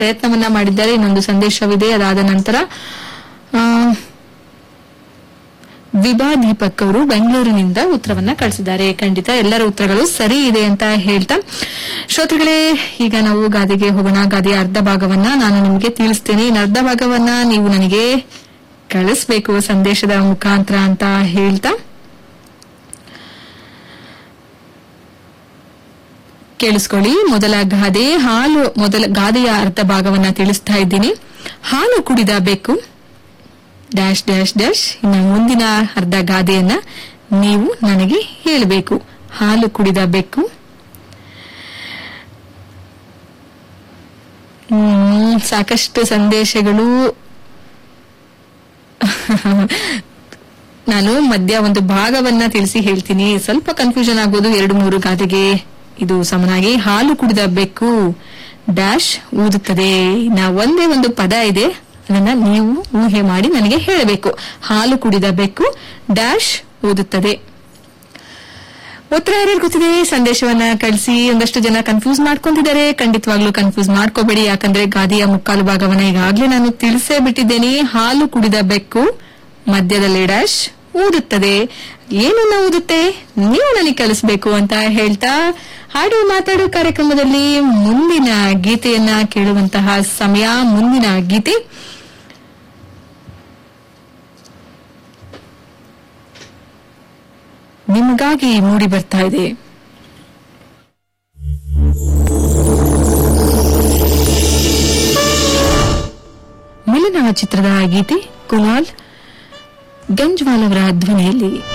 ಪ್ರಯತ್ನವನ್ನ ಮಾಡಿದ್ದಾರೆ ಇನ್ನೊಂದು ಸಂದೇಶವಿದೆ ಅದಾದ ನಂತರ ಆ, ವಿಭಾ ದೀಪಕ್ ಅವರು ಬೆಂಗಳೂರಿನಿಂದ ಉತ್ತರವನ್ನ ಕಳಿಸಿದ್ದಾರೆ ಖಂಡಿತ ಎಲ್ಲರ ಉತ್ತರಗಳು ಸರಿ ಇದೆ ಅಂತ ಹೇಳ್ತಾ ಶ್ರೋತೃಗಳೇ ಈಗ ನಾವು ಗಾದೆಗೆ ಹೋಗೋಣ ಗಾದೆಯ ಅರ್ಧ ಭಾಗವನ್ನ ನಾನು ನಿಮಗೆ ತಿಳಿಸ್ತೇನೆ ಇನ್ನು ಅರ್ಧ ಭಾಗವನ್ನ ನೀವು ನನಗೆ ಕಳಿಸ್ಬೇಕು ಸಂದೇಶದ ಮುಖಾಂತರ ಅಂತ ಹೇಳ್ತಾ ಕೇಳಿಸ್ಕೊಳ್ಳಿ ಮೊದಲ ಗಾದೆ ಹಾಲು ಮೊದಲ ಗಾದೆಯ ಅರ್ಧ ಭಾಗವನ್ನ ತಿಳಿಸ್ತಾ ಇದ್ದೀನಿ ಹಾಲು ಕುಡಿದ ಬೆಕ್ಕು ಡ್ಯಾಶ್ ಡ್ಯಾಶ್ ಡ್ಯಾಶ್ ಇನ್ನು ಮುಂದಿನ ಅರ್ಧ ಗಾದೆಯನ್ನ ನೀವು ನನಗೆ ಹೇಳಬೇಕು ಹಾಲು ಕುಡಿದ ಬೆಕ್ಕು ಹ್ಮ್, ಸಾಕಷ್ಟು ಸಂದೇಶಗಳು ನಾನು ಮಧ್ಯ ಒಂದು ಭಾಗವನ್ನ ತಿಳಿಸಿ ಹೇಳ್ತೀನಿ ಸ್ವಲ್ಪ ಕನ್ಫ್ಯೂಷನ್ ಆಗೋದು ಎರಡು ಮೂರು ಗಾದೆಗೆ ಇದು ಸಮನಾಗಿ ಹಾಲು ಕುಡಿದ ಬೆಕ್ಕು ಡ್ಯಾಶ್ ಊದುತ್ತದೆ ನಾ ಒಂದೇ ಒಂದು ಪದ ಇದೆ ಅದನ್ನ ನೀವು ಊಹೆ ಮಾಡಿ ನನಗೆ ಹೇಳಬೇಕು ಹಾಲು ಕುಡಿದ ಬೆಕ್ಕು ಡ್ಯಾಶ್ ಊದುತ್ತದೆ ಉತ್ತರ ಯಾರ್ಯಾರು ಗೊತ್ತಿದೆ ಸಂದೇಶವನ್ನ ಕಳಿಸಿ ಒಂದಷ್ಟು ಜನ ಕನ್ಫ್ಯೂಸ್ ಮಾಡ್ಕೊಂತಿದ್ದಾರೆ ಖಂಡಿತವಾಗ್ಲೂ ಕನ್ಫ್ಯೂಸ್ ಮಾಡ್ಕೋಬೇಡಿ ಯಾಕಂದ್ರೆ ಗಾದಿಯ ಮುಕ್ಕಾಲು ಭಾಗವನ್ನ ಈಗಾಗ್ಲೇ ನಾನು ತಿಳಿಸೇ ಬಿಟ್ಟಿದ್ದೇನೆ ಹಾಲು ಕುಡಿದ ಬೆಕ್ಕು ಮಧ್ಯದಲ್ಲಿ ಡ್ಯಾಶ್ ಊದುತ್ತದೆ ಏನನ್ನ ಊದುತ್ತೆ ನೀವು ನನಗೆ ಕಲಿಸ್ಬೇಕು ಅಂತ ಹೇಳ್ತಾ ಹಾಡು ಮಾತಾಡೋ ಕಾರ್ಯಕ್ರಮದಲ್ಲಿ ಮುಂದಿನ ಗೀತೆಯನ್ನ ಕೇಳುವಂತಹ ಸಮಯ ಮುಂದಿನ ಗೀತೆ ನಿಮಗಾಗಿ ಮೂಡಿ ಬರ್ತಾ ಇದೆ ಮಿಲನ ಚಿತ್ರದ ಗೀತೆ ಕುಲಾಲ್ ಗಂಜ್ವಾಲ್ ಅವರ ಧ್ವನಿಯಲ್ಲಿ